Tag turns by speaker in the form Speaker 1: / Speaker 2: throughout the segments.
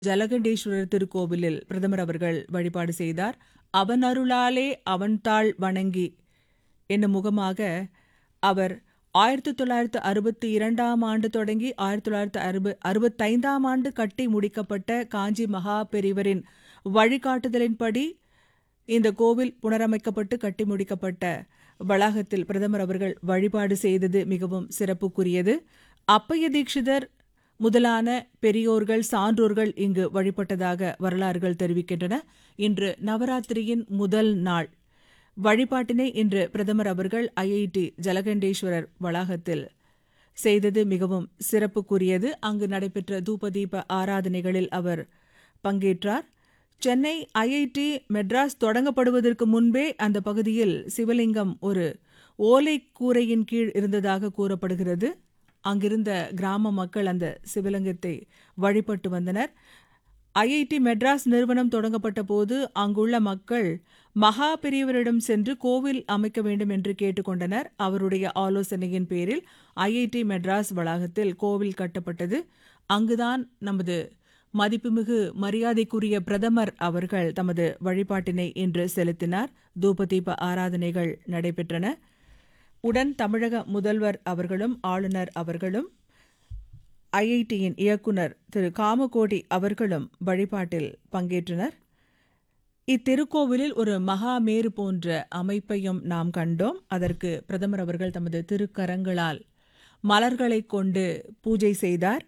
Speaker 1: ஜலகண்டேஸ்வரர் திருக்கோவிலில் பிரதமர் அவர்கள் வழிபாடு செய்தார் அவன் அருளாலே அவன் தாள் வணங்கி என்னும் முகமாக அவர் ஆயிரத்தி தொள்ளாயிரத்து அறுபத்தி இரண்டாம் ஆண்டு தொடங்கி ஆயிரத்தி தொள்ளாயிரத்து அறுப அறுபத்தைந்தாம் ஆண்டு கட்டி முடிக்கப்பட்ட காஞ்சி மகா பெரிவரின் வழிகாட்டுதலின்படி இந்த கோவில் புனரமைக்கப்பட்டு கட்டி முடிக்கப்பட்ட வளாகத்தில் பிரதமர் அவர்கள் வழிபாடு செய்தது மிகவும் சிறப்புக்குரியது அப்பைய தீட்சிதர் முதலான பெரியோர்கள் சான்றோர்கள் இங்கு வழிபட்டதாக வரலாறுகள் தெரிவிக்கின்றன இன்று நவராத்திரியின் முதல் நாள் வழிபாட்டினை இன்று பிரதமர் அவர்கள் ஐஐடி ஜலகண்டேஸ்வரர் வளாகத்தில் செய்தது மிகவும் சிறப்புக்குரியது அங்கு நடைபெற்ற தூபதீப ஆராதனைகளில் அவர் பங்கேற்றார் சென்னை ஐஐடி மெட்ராஸ் தொடங்கப்படுவதற்கு முன்பே அந்த பகுதியில் சிவலிங்கம் ஒரு ஓலை கூரையின் கீழ் இருந்ததாக கூறப்படுகிறது அங்கிருந்த கிராம மக்கள் அந்த சிவலிங்கத்தை வழிபட்டு வந்தனர் ஐஐடி மெட்ராஸ் நிறுவனம் தொடங்கப்பட்ட போது அங்குள்ள மக்கள் மகா பெரியவரிடம் சென்று கோவில் அமைக்க வேண்டும் என்று கேட்டுக்கொண்டனர் அவருடைய ஆலோசனையின் பேரில் ஐஐடி மெட்ராஸ் வளாகத்தில் கோவில் கட்டப்பட்டது அங்குதான் நமது மதிப்புமிகு மரியாதைக்குரிய பிரதமர் அவர்கள் தமது வழிபாட்டினை இன்று செலுத்தினார் தூபதீப ஆராதனைகள் நடைபெற்றன உடன் தமிழக முதல்வர் அவர்களும் ஆளுநர் அவர்களும் ஐஐடியின் இயக்குனர் திரு காமகோடி அவர்களும் வழிபாட்டில் பங்கேற்றனர் இத்திருக்கோவிலில் ஒரு மகாமேரு போன்ற அமைப்பையும் நாம் கண்டோம் அதற்கு பிரதமர் அவர்கள் தமது திருக்கரங்களால் மலர்களைக் கொண்டு பூஜை செய்தார்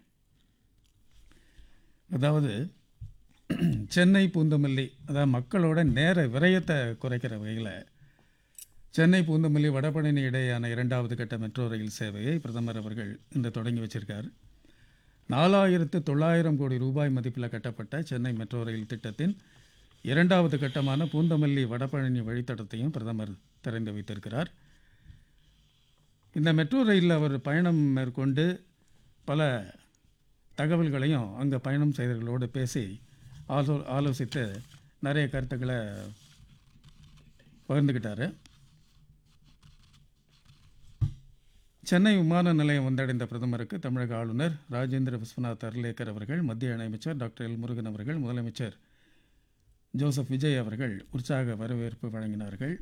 Speaker 2: அதாவது சென்னை பூந்தமல்லி அதாவது மக்களோட நேர விரயத்தை குறைக்கிற வகையில் சென்னை பூந்தமல்லி வடபழனி இடையேயான இரண்டாவது கட்ட மெட்ரோ ரயில் சேவையை பிரதமர் அவர்கள் இன்று தொடங்கி வச்சிருக்கார் நாலாயிரத்து தொள்ளாயிரம் கோடி ரூபாய் மதிப்பில் கட்டப்பட்ட சென்னை மெட்ரோ ரயில் திட்டத்தின் இரண்டாவது கட்டமான பூந்தமல்லி வடபழனி வழித்தடத்தையும் பிரதமர் திறந்து வைத்திருக்கிறார் இந்த மெட்ரோ ரயிலில் அவர் பயணம் மேற்கொண்டு பல தகவல்களையும் அங்கே பயணம் செய்தவர்களோடு பேசி ஆலோ ஆலோசித்து நிறைய கருத்துக்களை பகிர்ந்துக்கிட்டாரு சென்னை விமான நிலையம் வந்தடைந்த பிரதமருக்கு தமிழக ஆளுநர் ராஜேந்திர விஸ்வநாத் அர்லேக்கர் அவர்கள் மத்திய இணையமைச்சர் டாக்டர் எல் முருகன் அவர்கள் முதலமைச்சர் ஜோசப் விஜய் அவர்கள் உற்சாக வரவேற்பு வழங்கினார்கள்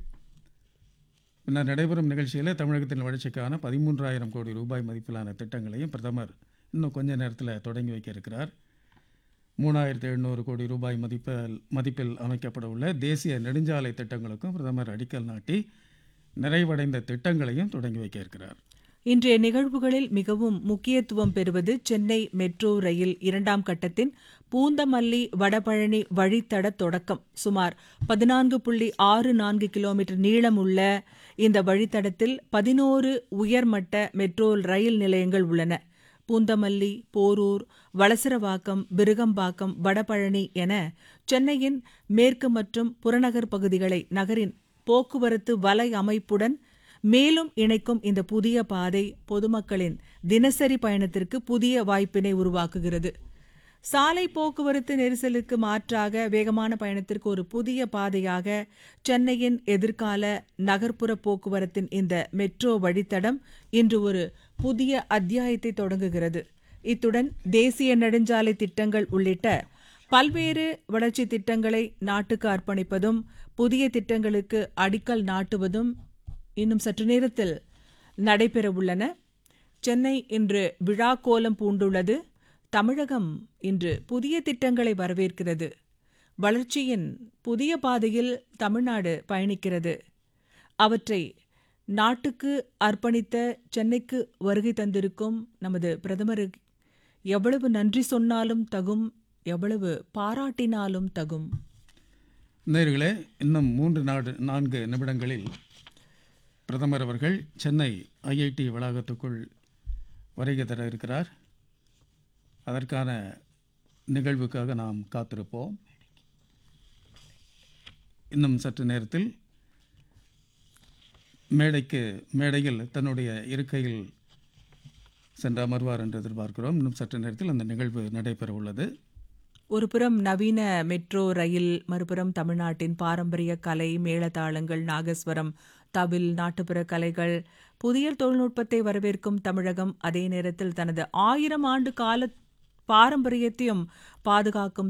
Speaker 2: பின்னர் நடைபெறும் நிகழ்ச்சியில் தமிழகத்தின் வளர்ச்சிக்கான பதிமூன்றாயிரம் கோடி ரூபாய் மதிப்பிலான திட்டங்களையும் பிரதமர் இன்னும் கொஞ்ச நேரத்தில் தொடங்கி வைக்க இருக்கிறார் மூணாயிரத்தி எழுநூறு கோடி ரூபாய் மதிப்பில் மதிப்பில் அமைக்கப்பட உள்ள தேசிய நெடுஞ்சாலை திட்டங்களுக்கும் பிரதமர் அடிக்கல் நாட்டி நிறைவடைந்த திட்டங்களையும் தொடங்கி வைக்க இருக்கிறார்
Speaker 1: இன்றைய நிகழ்வுகளில் மிகவும் முக்கியத்துவம் பெறுவது சென்னை மெட்ரோ ரயில் இரண்டாம் கட்டத்தின் பூந்தமல்லி வடபழனி வழித்தட தொடக்கம் சுமார் பதினான்கு புள்ளி ஆறு நான்கு கிலோமீட்டர் நீளமுள்ள இந்த வழித்தடத்தில் பதினோரு உயர்மட்ட மெட்ரோ ரயில் நிலையங்கள் உள்ளன பூந்தமல்லி போரூர் வளசரவாக்கம் பிருகம்பாக்கம் வடபழனி என சென்னையின் மேற்கு மற்றும் புறநகர் பகுதிகளை நகரின் போக்குவரத்து வலை அமைப்புடன் மேலும் இணைக்கும் இந்த புதிய பாதை பொதுமக்களின் தினசரி பயணத்திற்கு புதிய வாய்ப்பினை உருவாக்குகிறது சாலை போக்குவரத்து நெரிசலுக்கு மாற்றாக வேகமான பயணத்திற்கு ஒரு புதிய பாதையாக சென்னையின் எதிர்கால நகர்ப்புற போக்குவரத்தின் இந்த மெட்ரோ வழித்தடம் இன்று ஒரு புதிய அத்தியாயத்தை தொடங்குகிறது இத்துடன் தேசிய நெடுஞ்சாலை திட்டங்கள் உள்ளிட்ட பல்வேறு வளர்ச்சி திட்டங்களை நாட்டுக்கு அர்ப்பணிப்பதும் புதிய திட்டங்களுக்கு அடிக்கல் நாட்டுவதும் இன்னும் சற்று நேரத்தில் நடைபெறவுள்ளன சென்னை இன்று விழா கோலம் பூண்டுள்ளது தமிழகம் இன்று புதிய திட்டங்களை வரவேற்கிறது வளர்ச்சியின் புதிய பாதையில் தமிழ்நாடு பயணிக்கிறது அவற்றை நாட்டுக்கு அர்ப்பணித்த சென்னைக்கு வருகை தந்திருக்கும் நமது பிரதமர் எவ்வளவு நன்றி சொன்னாலும் தகும் எவ்வளவு பாராட்டினாலும் தகும்
Speaker 2: நேர்களே இன்னும் மூன்று நாடு நான்கு நிமிடங்களில் பிரதமர் அவர்கள் சென்னை ஐஐடி வளாகத்துக்குள் வருகை தர இருக்கிறார் அதற்கான நிகழ்வுக்காக நாம் காத்திருப்போம் இன்னும் சற்று நேரத்தில் மேடைக்கு மேடையில் தன்னுடைய இருக்கையில் சென்று அமர்வார் என்று எதிர்பார்க்கிறோம் இன்னும் சற்று நேரத்தில் அந்த நிகழ்வு நடைபெற உள்ளது
Speaker 1: ஒருபுறம் நவீன மெட்ரோ ரயில் மறுபுறம் தமிழ்நாட்டின் பாரம்பரிய கலை மேளதாளங்கள் நாகஸ்வரம் தவில் நாட்டுப்புற கலைகள் புதிய தொழில்நுட்பத்தை வரவேற்கும் தமிழகம் அதே நேரத்தில் தனது ஆயிரம் ஆண்டு கால பாரம்பரியத்தையும் பாதுகாக்கும்